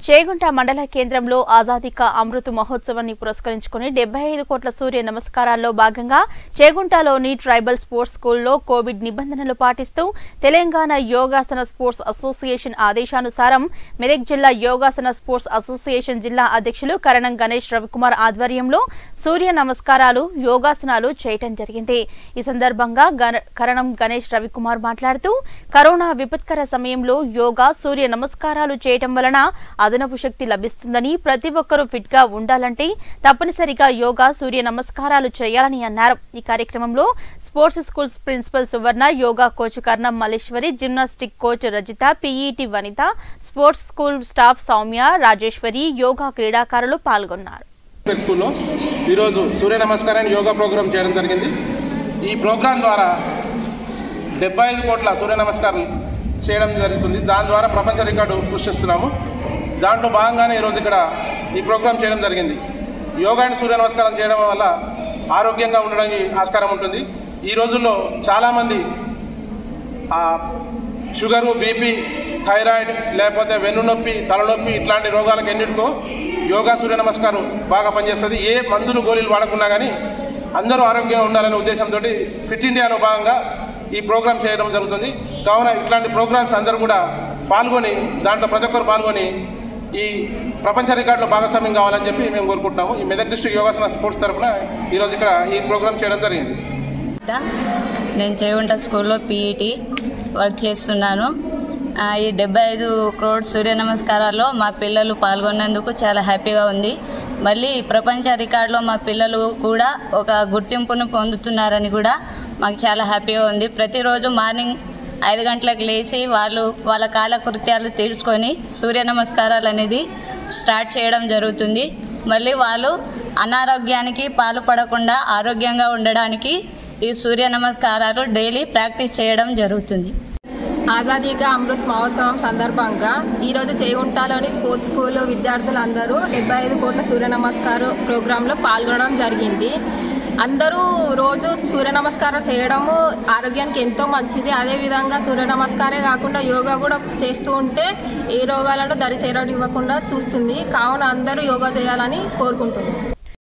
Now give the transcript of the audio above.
చేగుంట మండల కేంద్రంలో ఆజాదీ కా అమృత్ మహోత్సవాన్ని పురస్కరించుకుని డెబ్బై ఐదు కోట్ల సూర్య నమస్కారాల్లో భాగంగా చేగుంటలోని ట్రైబల్ స్పోర్ట్స్ స్కూల్లో కోవిడ్ నిబంధనలు పాటిస్తూ తెలంగాణ యోగాసన స్పోర్ట్స్ అసోసియేషన్ ఆదేశానుసారం మెదక్ జిల్లా యోగాసన స్పోర్ట్స్ అసోసియేషన్ జిల్లా అధ్యక్షులు కరణం గణేష్ రవికుమార్ ఆధ్వర్యంలో సూర్య నమస్కారాలు యోగాసనాలు చేయటం జరిగింది ఈ సందర్భంగా గణ- కరణం గణేష్ రవికుమార్ మాట్లాడుతూ కరోనా విపత్కర సమయంలో యోగా సూర్య నమస్కారాలు చేయటం వలన అదనపు శక్తి లభిస్తుందని ప్రతి ఒక్కరూ ఫిట్ గా ఉండాలంటే తప్పనిసరిగా యోగా సూర్య నమస్కారాలు చేయాలని అన్నారు ఈ కార్యక్రమంలో sports schools principal Suvarna yoga coach Karnam Malleswari gymnastic coach Rajitha PET Vanitha sports school staff Soumya Rajeshwari yoga క్రీడాకారులు పాల్గొన్నారు అంబేద్కర్ స్కూల్లో ఈరోజు సూర్య నమస్కారాన్ని యోగా ప్రోగ్రాం చేయడం జరిగింది ఈ ప్రోగ్రాం ద్వారా డెబ్బై ఐదు కోట్ల సూర్య నమస్కారం చేయడం జరుగుతుంది దాని ద్వారా ప్రపంచ రికార్డు సృష్టిస్తున్నాము దాంట్లో భాగంగానే ఈరోజు ఇక్కడ ఈ ప్రోగ్రాం చేయడం జరిగింది యోగా అండ్ సూర్య నమస్కారం చేయడం వల్ల ఆరోగ్యంగా ఉండడానికి ఆస్కారం ఉంటుంది ఈ రోజుల్లో చాలామంది ఆ షుగరు బీపీ థైరాయిడ్ లేకపోతే వెన్నునొప్పి తలనొప్పి ఇట్లాంటి రోగాలకు ఎన్నిటికో యోగా సూర్య నమస్కారం బాగా పనిచేస్తుంది ఏ మందులు గోళీలు వాడకున్నా కానీ అందరూ ఆరోగ్యంగా ఉండాలనే ఉద్దేశంతో ఫిట్ ఇండియాలో భాగంగా ఈ ప్రోగ్రాం చేయడం జరుగుతుంది కావున ఇట్లాంటి ప్రోగ్రామ్స్ అందరూ కూడా పాల్గొని దాంట్లో ప్రతి ఒక్కరు పాల్గొని ఈ ప్రపంచ రికార్డులో భాగస్వామ్యం కావాలని చెప్పి మేము కోరుకుంటున్నాము ఈ మెదక్ డిస్ట్రిక్ట్ యోగాసన స్పోర్ట్స్ తరఫున ఈరోజు ఇక్కడ ఈ ప్రోగ్రాం చేయడం జరిగింది నేను చేగుంట స్కూల్లో పీఈటీ వర్క్ చేస్తున్నాను ఆ, ఈ డెబ్బై ఐదు క్రోడ్ సూర్య నమస్కారాల్లో మా పిల్లలు పాల్గొన్నందుకు చాలా హ్యాపీగా ఉంది మళ్ళీ ప్రపంచ రికార్డులో మా పిల్లలు కూడా ఒక గుర్తింపును పొందుతున్నారని కూడా మాకు చాలా హ్యాపీగా ఉంది ప్రతిరోజు మార్నింగ్ ఐదు గంటలకు లేచి వాళ్ళు వాళ్ళ కాలకృత్యాలు తీర్చుకొని సూర్య నమస్కారాలు అనేది స్టార్ట్ చేయడం జరుగుతుంది మళ్ళీ వాళ్ళు అనారోగ్యానికి పాల్పడకుండా ఆరోగ్యంగా ఉండడానికి ఈ సూర్య నమస్కారాలు డైలీ ప్రాక్టీస్ చేయడం జరుగుతుంది ఆజాదీ కా అమృత్ మహోత్సవం సందర్భంగా ఈరోజు చేగుంటలోని స్పోర్ట్స్ స్కూల్ విద్యార్థులందరూ డెబ్బై ఐదు కోట్ల సూర్య నమస్కారం ప్రోగ్రాంలో పాల్గొనడం జరిగింది అందరూ రోజు సూర్య నమస్కారం చేయడము ఆరోగ్యానికి ఎంతో మంచిది అదేవిధంగా సూర్య నమస్కారే కాకుండా యోగా కూడా చేస్తూ ఉంటే ఏ రోగాలను దరి చేరనివ్వకుండా చూస్తుంది కావున అందరూ యోగా చేయాలని కోరుకుంటున్నాం